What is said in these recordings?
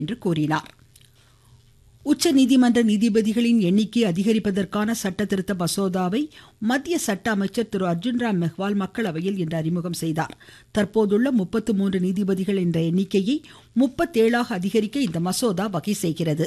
என்று கூறினார் உச்சநீதிமன்ற நீதிபதிகளின் எண்ணிக்கை அதிகரிப்பதற்கான சட்ட திருத்த மசோதாவை மத்திய சட்ட அமைச்சர் திரு அர்ஜுன் ராம் மெஹ்வால் மக்களவையில் இன்று அறிமுகம் செய்தார் தற்போதுள்ள முப்பத்து மூன்று நீதிபதிகள் என்ற எண்ணிக்கையை முப்பத்தேழாக அதிகரிக்க இந்த மசோதா வகை செய்கிறது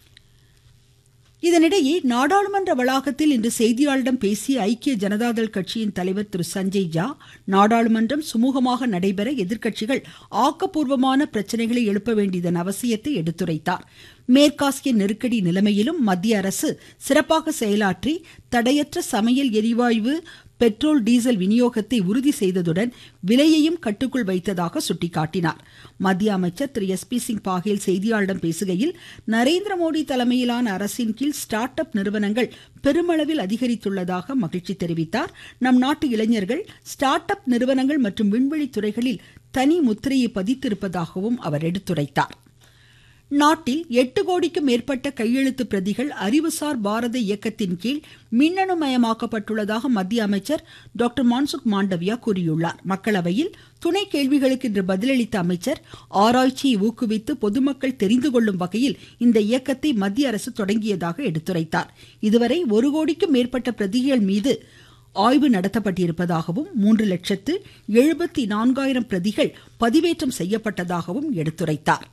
இதனிடையே நாடாளுமன்ற வளாகத்தில் இன்று செய்தியாளர்களிடம் பேசிய ஐக்கிய ஜனதாதள் கட்சியின் தலைவர் திரு சஞ்சய் ஜா நாடாளுமன்றம் சுமூகமாக நடைபெற எதிர்க்கட்சிகள் ஆக்கப்பூர்வமான பிரச்சனைகளை எழுப்ப வேண்டியதன் அவசியத்தை எடுத்துரைத்தார் மேற்காசிய நெருக்கடி நிலைமையிலும் மத்திய அரசு சிறப்பாக செயலாற்றி தடையற்ற சமையல் எரிவாயு பெட்ரோல் டீசல் விநியோகத்தை உறுதி செய்ததுடன் விலையையும் கட்டுக்குள் வைத்ததாக சுட்டிக்காட்டினார் மத்திய அமைச்சர் திரு எஸ் பி சிங் பாகேல் செய்தியாளரிடம் பேசுகையில் நரேந்திர மோடி தலைமையிலான அரசின் கீழ் ஸ்டார்ட் அப் நிறுவனங்கள் பெருமளவில் அதிகரித்துள்ளதாக மகிழ்ச்சி தெரிவித்தார் நம் நாட்டு இளைஞர்கள் ஸ்டார்ட் அப் நிறுவனங்கள் மற்றும் விண்வெளி துறைகளில் தனி முத்திரையை பதித்திருப்பதாகவும் அவர் எடுத்துரைத்தார் நாட்டில் எட்டு கோடிக்கும் மேற்பட்ட கையெழுத்து பிரதிகள் அறிவுசார் பாரத இயக்கத்தின் கீழ் மின்னணு மயமாக்கப்பட்டுள்ளதாக மத்திய அமைச்சர் டாக்டர் மான்சுக் மாண்டவியா கூறியுள்ளார் மக்களவையில் துணை கேள்விகளுக்கு இன்று பதிலளித்த அமைச்சர் ஆராய்ச்சியை ஊக்குவித்து பொதுமக்கள் தெரிந்து கொள்ளும் வகையில் இந்த இயக்கத்தை மத்திய அரசு தொடங்கியதாக எடுத்துரைத்தார் இதுவரை ஒரு கோடிக்கும் மேற்பட்ட பிரதிகள் மீது ஆய்வு நடத்தப்பட்டிருப்பதாகவும் மூன்று லட்சத்து எழுபத்தி நான்காயிரம் பிரதிகள் பதிவேற்றம் செய்யப்பட்டதாகவும் எடுத்துரைத்தார்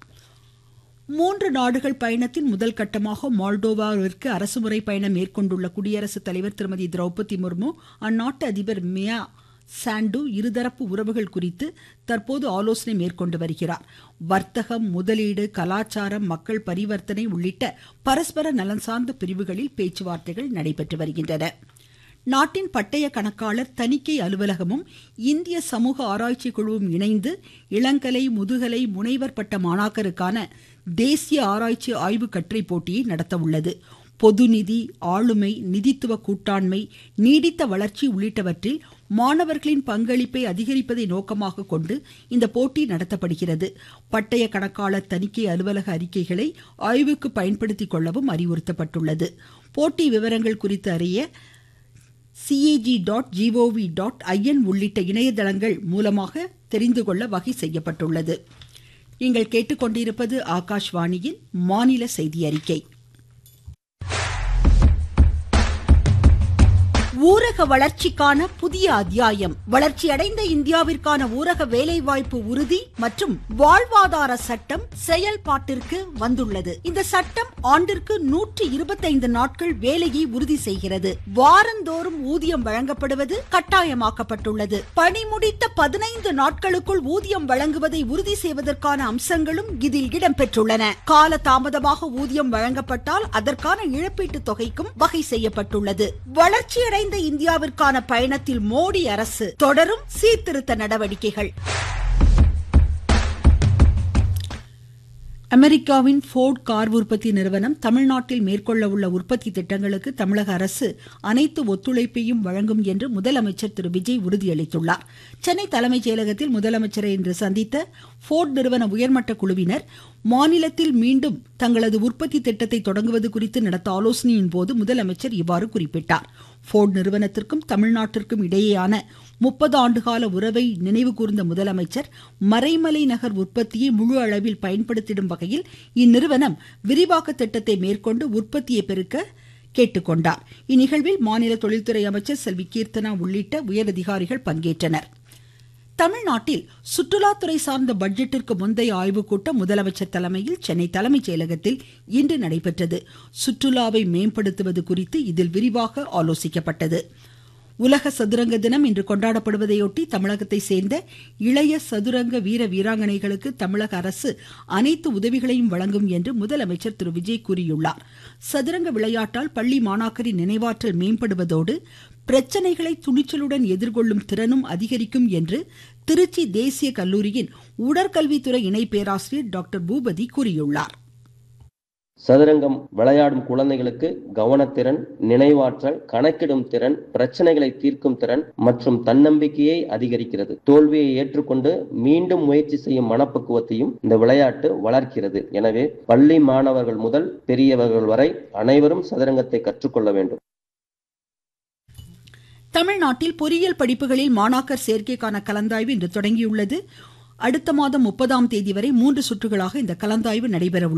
மூன்று நாடுகள் பயணத்தின் முதல் கட்டமாக மால்டோவாவிற்கு அரசுமுறை பயணம் மேற்கொண்டுள்ள குடியரசுத் தலைவர் திருமதி திரௌபதி முர்மு அந்நாட்டு அதிபர் மியா சாண்டு இருதரப்பு உறவுகள் குறித்து தற்போது ஆலோசனை மேற்கொண்டு வருகிறார் வர்த்தகம் முதலீடு கலாச்சாரம் மக்கள் பரிவர்த்தனை உள்ளிட்ட பரஸ்பர நலன் சார்ந்த பிரிவுகளில் பேச்சுவார்த்தைகள் நடைபெற்று வருகின்றன நாட்டின் பட்டய கணக்காளர் தணிக்கை அலுவலகமும் இந்திய சமூக ஆராய்ச்சி குழுவும் இணைந்து இளங்கலை முதுகலை முனைவர் பட்ட மாணாக்கருக்கான தேசிய ஆராய்ச்சி ஆய்வு கட்டுரை போட்டியை நடத்த உள்ளது பொதுநிதி ஆளுமை நிதித்துவ கூட்டாண்மை நீடித்த வளர்ச்சி உள்ளிட்டவற்றில் மாணவர்களின் பங்களிப்பை அதிகரிப்பதை நோக்கமாக கொண்டு இந்த போட்டி நடத்தப்படுகிறது பட்டய கணக்காளர் தணிக்கை அலுவலக அறிக்கைகளை ஆய்வுக்கு பயன்படுத்திக் கொள்ளவும் அறிவுறுத்தப்பட்டுள்ளது போட்டி விவரங்கள் குறித்து அறிய CAG dot G O V dot I N உள்ளிட்ட இணையதளங்கள் மூலமாக தெரிந்து கொள்ள வகை செய்யப்பட்டுள்ளது நீங்கள் கேட்டுக்கொண்டிருப்பது ஆகாஷ்வாணியின் மாநில செய்தி அறிக்கை ஊரக வளர்ச்சிக்கான புதிய அத்தியாயம் வளர்ச்சியடைந்த இந்தியாவிற்கான ஊரக வேலைவாய்ப்பு உறுதி மற்றும் வாழ்வாதார சட்டம் செயல்பாட்டிற்கு வந்துள்ளது இந்த சட்டம் ஆண்டிற்கு நூற்றி இருபத்தைந்து நாட்கள் வேலையை உறுதி செய்கிறது வாரந்தோறும் ஊதியம் வழங்கப்படுவது கட்டாயமாக்கப்பட்டுள்ளது பணி முடித்த பதினைந்து நாட்களுக்குள் ஊதியம் வழங்குவதை உறுதி செய்வதற்கான அம்சங்களும் இதில் இடம்பெற்றுள்ளன கால தாமதமாக ஊதியம் வழங்கப்பட்டால் அதற்கான இழப்பீட்டு தொகைக்கும் வகை செய்யப்பட்டுள்ளது வளர்ச்சியடைந்த இந்தியாவிற்கான பயணத்தில் மோடி அரசு தொடரும் சீர்திருத்த நடவடிக்கைகள் அமெரிக்காவின் ஃபோர்ட் கார் உற்பத்தி நிறுவனம் தமிழ்நாட்டில் மேற்கொள்ள உள்ள உற்பத்தி திட்டங்களுக்கு தமிழக அரசு அனைத்து ஒத்துழைப்பையும் வழங்கும் என்று முதலமைச்சர் திரு விஜய் உறுதியளித்துள்ளார் சென்னை தலைமைச் செயலகத்தில் முதலமைச்சரை இன்று சந்தித்த ஃபோர்ட் நிறுவன உயர்மட்ட குழுவினர் மாநிலத்தில் மீண்டும் தங்களது உற்பத்தி திட்டத்தை தொடங்குவது குறித்து நடத்த ஆலோசனையின் போது முதலமைச்சர் இவ்வாறு குறிப்பிட்டார் ஃபோர்ட் நிறுவனத்திற்கும் தமிழ்நாட்டிற்கும் இடையேயான முப்பது ஆண்டுகால உறவை நினைவு கூர்ந்த முதலமைச்சர் மறைமலை நகர் உற்பத்தியை முழு அளவில் பயன்படுத்திடும் வகையில் இந்நிறுவனம் விரிவாக்க திட்டத்தை மேற்கொண்டு உற்பத்தியை பெருக்க கேட்டுக்கொண்டார் இந்நிகழ்வில் மாநில தொழில்துறை அமைச்சர் செல்வி கீர்த்தனா உள்ளிட்ட உயரதிகாரிகள் பங்கேற்றனர் தமிழ்நாட்டில் சுற்றுலாத்துறை சார்ந்த பட்ஜெட்டிற்கு முந்தைய ஆய்வுக் கூட்டம் முதலமைச்சர் தலைமையில் சென்னை தலைமைச் செயலகத்தில் இன்று நடைபெற்றது சுற்றுலாவை மேம்படுத்துவது குறித்து இதில் விரிவாக ஆலோசிக்கப்பட்டது உலக சதுரங்க தினம் இன்று கொண்டாடப்படுவதையொட்டி தமிழகத்தை சேர்ந்த இளைய சதுரங்க வீர வீராங்கனைகளுக்கு தமிழக அரசு அனைத்து உதவிகளையும் வழங்கும் என்று முதலமைச்சர் திரு விஜய் கூறியுள்ளார் சதுரங்க விளையாட்டால் பள்ளி மாணாக்கரின் நினைவாற்றல் மேம்படுவதோடு பிரச்சனைகளை துணிச்சலுடன் எதிர்கொள்ளும் திறனும் அதிகரிக்கும் என்று திருச்சி தேசிய கல்லூரியின் உடற்கல்வித்துறை இணை பேராசிரியர் டாக்டர் பூபதி கூறியுள்ளார் சதுரங்கம் விளையாடும் குழந்தைகளுக்கு கவனத்திறன் நினைவாற்றல் கணக்கிடும் திறன் பிரச்சனைகளை தீர்க்கும் திறன் மற்றும் தன்னம்பிக்கையை அதிகரிக்கிறது தோல்வியை ஏற்றுக்கொண்டு மீண்டும் முயற்சி செய்யும் மனப்பக்குவத்தையும் இந்த விளையாட்டு வளர்க்கிறது எனவே பள்ளி மாணவர்கள் முதல் பெரியவர்கள் வரை அனைவரும் சதுரங்கத்தை கற்றுக்கொள்ள வேண்டும் தமிழ்நாட்டில் பொறியியல் படிப்புகளில் மாணாக்கர் சேர்க்கைக்கான கலந்தாய்வு இன்று தொடங்கியுள்ளது அடுத்த மாதம் முப்பதாம் தேதி வரை மூன்று சுற்றுகளாக இந்த கலந்தாய்வு நடைபெற